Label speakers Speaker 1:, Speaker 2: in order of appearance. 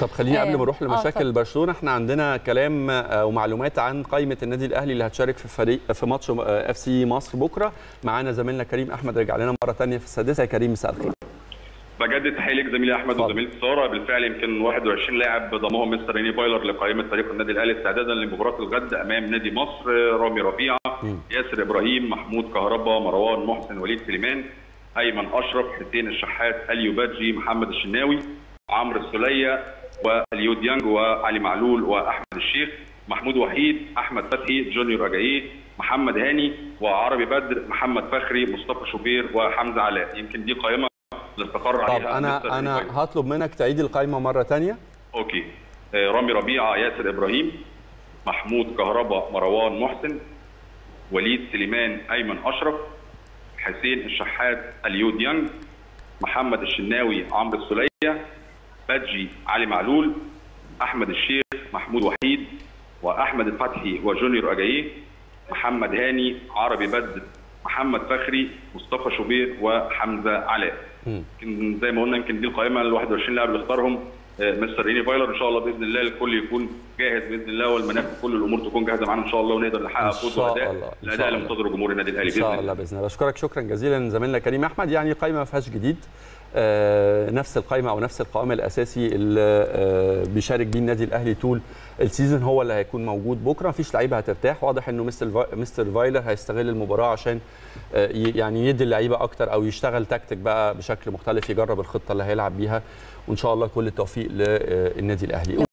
Speaker 1: طب خليني قبل
Speaker 2: آه،
Speaker 1: ما نروح
Speaker 2: آه،
Speaker 1: لمشاكل
Speaker 2: اتفضل.
Speaker 1: برشلونه احنا عندنا كلام آه، ومعلومات عن قائمه النادي الاهلي اللي هتشارك في فريق في ماتش اف سي مصر بكره معانا زميلنا كريم احمد رجع لنا مره ثانيه في السادسه يا كريم مساء الخير
Speaker 3: بجدد تحيه لك زميلي احمد
Speaker 1: اتفضل.
Speaker 3: وزميلتي ساره بالفعل يمكن 21 لاعب ضمهم مستر ريني بايلر لقائمه فريق النادي الاهلي استعدادا لمباراه الغد امام نادي مصر رامي ربيعه ياسر ابراهيم محمود كهربا مروان محسن وليد سليمان ايمن اشرف حسين الشحات اليو بادجي محمد الشناوي عمرو السوليه واليو ديانج وعلي معلول واحمد الشيخ محمود وحيد احمد فتحي جونيور اجاييه محمد هاني وعربي بدر محمد فخري مصطفى شوبير وحمزه علاء يمكن دي قائمه اللي استقر
Speaker 1: طب
Speaker 3: عليها مستر
Speaker 1: انا
Speaker 3: ريني
Speaker 1: انا
Speaker 3: بايلر.
Speaker 1: هطلب منك تعيد القائمه مره ثانيه
Speaker 3: اوكي آه، رامي ربيعه ياسر ابراهيم محمود كهربا مروان محسن وليد سليمان ايمن اشرف حسين الشحات اليو ديانج محمد الشناوي عمرو السوليه بادجي علي معلول احمد الشيخ محمود وحيد واحمد الفتحي وجونيور اجاييه محمد هاني عربي بدر محمد فخري مصطفى شوبير وحمزه علاء يمكن زي ما قلنا يمكن دي القائمه ال 21 لاعب اللي اختارهم آه، مستر ريني بايلر ان شاء الله باذن الله الكل يكون جاهز باذن الله والمنافس كل الامور تكون جاهزه معانا ان شاء الله ونقدر نحقق
Speaker 1: إن
Speaker 3: فوز
Speaker 1: شاء
Speaker 3: واداء
Speaker 1: الله، إن
Speaker 3: الاداء
Speaker 1: شاء
Speaker 3: اللي
Speaker 1: الله.
Speaker 3: منتظره جمهور النادي الاهلي
Speaker 1: ان
Speaker 3: باذن
Speaker 1: شاء
Speaker 3: الله
Speaker 1: الله باذن الله بشكرك شكرا جزيلا زميلنا كريم احمد يعني قائمه ما فيهاش جديد آه، نفس القائمه او نفس القوام الاساسي اللي آه، بيشارك بيه النادي الاهلي طول السيزون هو اللي هيكون موجود بكره مفيش لعيبه هترتاح واضح انه مستر فا- مستر فايلر هيستغل المباراه عشان آه، ي- يعني يدي اللعيبه اكتر او يشتغل تكتيك بقى بشكل مختلف يجرب الخطه اللي هيلعب بيها وان شاء الله كل التوفيق للنادي الاهلي